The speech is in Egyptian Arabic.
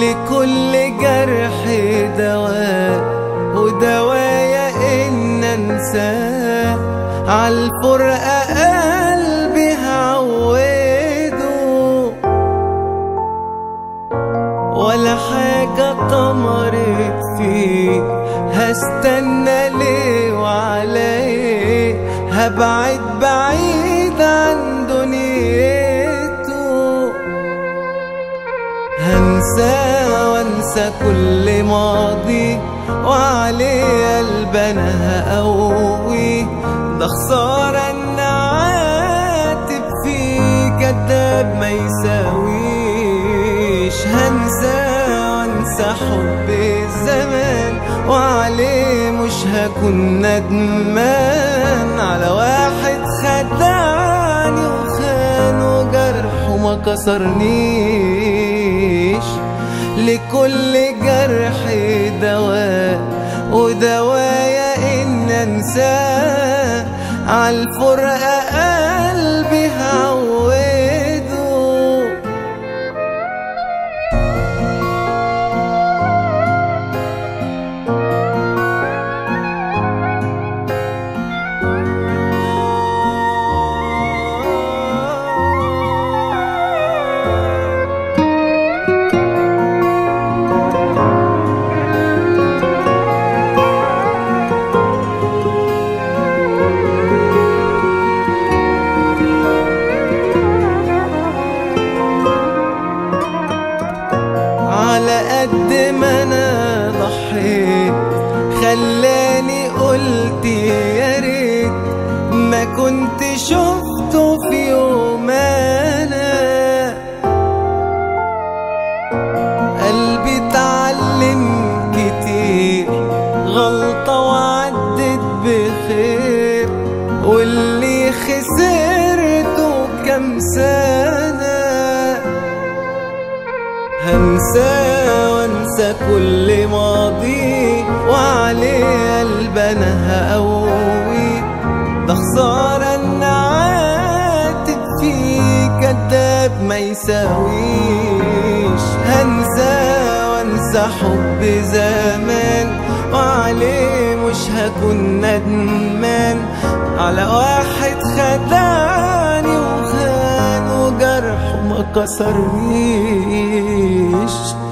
لكل جرح دواء ودوايا إن أنساه عالفرقة قلبي هعوده ولا حاجة طمرت فيه هستنى ليه وعليه هبعد بعيد عن دنيته هنسى وانسى كل ماضي وعليه قلب انا هقوي ده خسارة ان عاتب فيه كداب ما يساويش هنسى وانسى حب الزمان وعليه مش هكون ندمان على واحد خدعني وخان وجرحه ما كسرنيش لكل جرح دواء ودوايا ان انساه عالفرقة قلبي هعوده على قد ما انا ضحيت خلاني قلت يا ريت ما كنت شفته في يوم انا قلبي اتعلم كتير غلطة وعدت بخير واللي خسرته كام سنة هنسى وانسى كل ماضي وعليه قلب انا هقوي ده خسارة ان عاتب فيه كداب ما يساويش هنسى وانسى حب زمان وعليه مش هكون ندمان على واحد خدعني وخان وجرحه ما كسرنيش